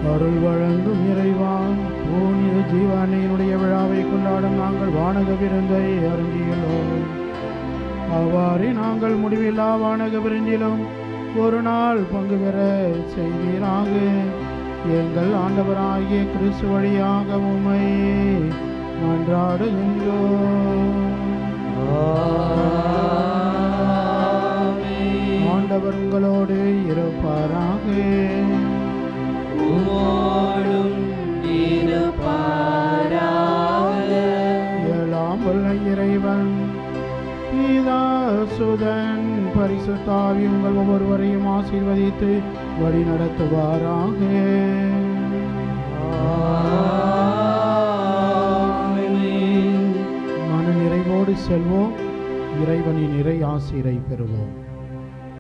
அருள் வழங்கும் இறைவா பூனிய ஜீவானையினுடைய விழாவை கொண்டாடும் நாங்கள் வானக விருந்தை அருந்தியுள்ளோம் அவ்வாறே நாங்கள் முடிவில்லா வானக விருந்திலும் ஒரு நாள் பங்கு பெற செய்வீராக எங்கள் ஆண்டவராகிய கிறிஸ்து வழியாக உம்மை மன்றாடுகின்றோம் ஆண்டவர் உங்களோடு இருப்பாராக உம்மோடும் இருப்பாராக. ஏழாம் வல்ல இறைவன் பிதா சுதன் பரிசுத்தாவி உங்கள் ஒவ்வொருவரையும் ஆசீர்வதித்து வழி நடத்துவாராக ஆமென். மன நிறைவோடு செல்வோம் இறைவனின் இறை ஆசிரை பெறுவோம்